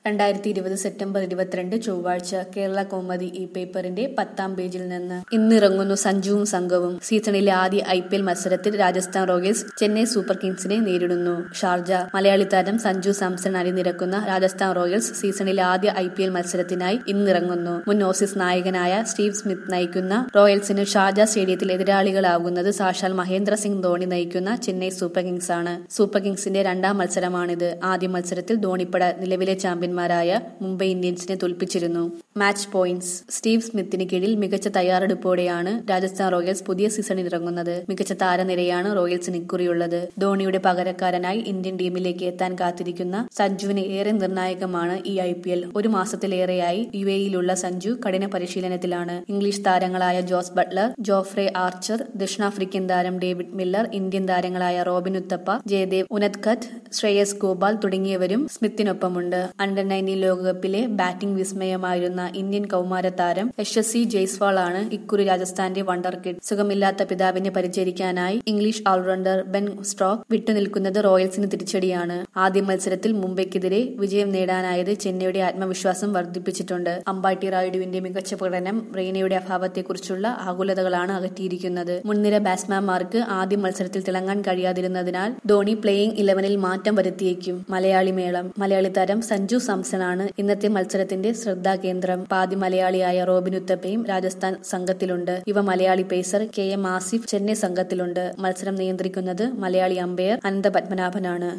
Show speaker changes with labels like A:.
A: രണ്ടായിരത്തി ഇരുപത് സെപ്റ്റംബർ ഇരുപത്തിരണ്ട് ചൊവ്വാഴ്ച കേരള കൗമുദി ഈ പേപ്പറിന്റെ പത്താം പേജിൽ നിന്ന് ഇന്നിറങ്ങുന്നു സഞ്ജുവും സംഘവും സീസണിലെ ആദ്യ ഐ പി എൽ മത്സരത്തിൽ രാജസ്ഥാൻ റോയൽസ് ചെന്നൈ സൂപ്പർ കിങ്സിനെ നേരിടുന്നു ഷാർജ മലയാളി താരം സഞ്ജു സാംസൺ അണിനിരക്കുന്ന രാജസ്ഥാൻ റോയൽസ് സീസണിലെ ആദ്യ ഐ പി എൽ മത്സരത്തിനായി ഇന്നിറങ്ങുന്നു മുൻ ഓസീസ് നായകനായ സ്റ്റീവ് സ്മിത്ത് നയിക്കുന്ന റോയൽസിന് ഷാർജ സ്റ്റേഡിയത്തിൽ എതിരാളികളാകുന്നത് സാക്ഷാൽ മഹേന്ദ്ര സിംഗ് ധോണി നയിക്കുന്ന ചെന്നൈ സൂപ്പർ കിങ്സ് ആണ് സൂപ്പർ കിങ്സിന്റെ രണ്ടാം മത്സരമാണിത് ആദ്യ മത്സരത്തിൽ ധോണിപ്പട നിലവിലെ ചാമ്പ്യന്മാരായ മുംബൈ ഇന്ത്യൻസിനെ തോൽപ്പിച്ചിരുന്നു മാച്ച് പോയിന്റ്സ് സ്റ്റീവ് സ്മിത്തിന് കീഴിൽ മികച്ച തയ്യാറെടുപ്പോടെയാണ് രാജസ്ഥാൻ റോയൽസ് പുതിയ സീസണിൽ ഇറങ്ങുന്നത് മികച്ച താരനിരയാണ് റോയൽസിന് ഇക്കുറിയുള്ളത് ധോണിയുടെ പകരക്കാരനായി ഇന്ത്യൻ ടീമിലേക്ക് എത്താൻ കാത്തിരിക്കുന്ന സഞ്ജുവിന് ഏറെ നിർണായകമാണ് ഈ ഐ പി എൽ ഒരു മാസത്തിലേറെയായി യു എയിലുള്ള സഞ്ജു കഠിന പരിശീലനത്തിലാണ് ഇംഗ്ലീഷ് താരങ്ങളായ ജോസ് ബട്ട്ലർ ജോഫ്രെ ആർച്ചർ ദക്ഷിണാഫ്രിക്കൻ താരം ഡേവിഡ് മില്ലർ ഇന്ത്യൻ താരങ്ങളായ റോബിൻ ഉത്തപ്പ ജയദേവ് ഉനത്കത്ത് ശ്രേയസ് ഗോപാൽ തുടങ്ങിയവരും സ്മിത്തിനൊപ്പമുണ്ട് അണ്ടർ നയൻറ്റീൻ ലോകകപ്പിലെ ബാറ്റിംഗ് വിസ്മയമായിരുന്ന ഇന്ത്യൻ കൌമാര താരം യശസ്വി ജയ്സ്വാൾ ആണ് ഇക്കുറി രാജസ്ഥാന്റെ വണ്ടർ കിഡ് സുഖമില്ലാത്ത പിതാവിനെ പരിചരിക്കാനായി ഇംഗ്ലീഷ് ഓൾറൗണ്ടർ ബെൻ സ്ട്രോക്ക് വിട്ടുനിൽക്കുന്നത് റോയൽസിന് തിരിച്ചടിയാണ് ആദ്യ മത്സരത്തിൽ മുംബൈക്കെതിരെ വിജയം നേടാനായത് ചെന്നൈയുടെ ആത്മവിശ്വാസം വർദ്ധിപ്പിച്ചിട്ടുണ്ട് അമ്പാട്ടി റായിഡുവിന്റെ മികച്ച പ്രകടനം റെയ്നയുടെ അഭാവത്തെക്കുറിച്ചുള്ള ആകുലതകളാണ് അകറ്റിയിരിക്കുന്നത് മുൻനിര ബാറ്റ്സ്മാൻമാർക്ക് ആദ്യ മത്സരത്തിൽ തിളങ്ങാൻ കഴിയാതിരുന്നതിനാൽ ധോണി പ്ലേയിംഗ് ഇലവനിൽ മാറ്റം വരുത്തിയേക്കും മലയാളി മേളം മലയാളി താരം സഞ്ജു സാംസൺ ആണ് ഇന്നത്തെ മത്സരത്തിന്റെ ശ്രദ്ധാകേന്ദ്രം പാതി മലയാളിയായ റോബിൻ ഉത്തപ്പയും രാജസ്ഥാൻ സംഘത്തിലുണ്ട് ഇവ Malayali pacer K M Asif Chennai സംഘത്തിലുണ്ട് മത്സരം നിയന്ത്രിക്കുന്നത് മലയാളി അമ്പയർ അനന്ത പത്മനാഭനാണ്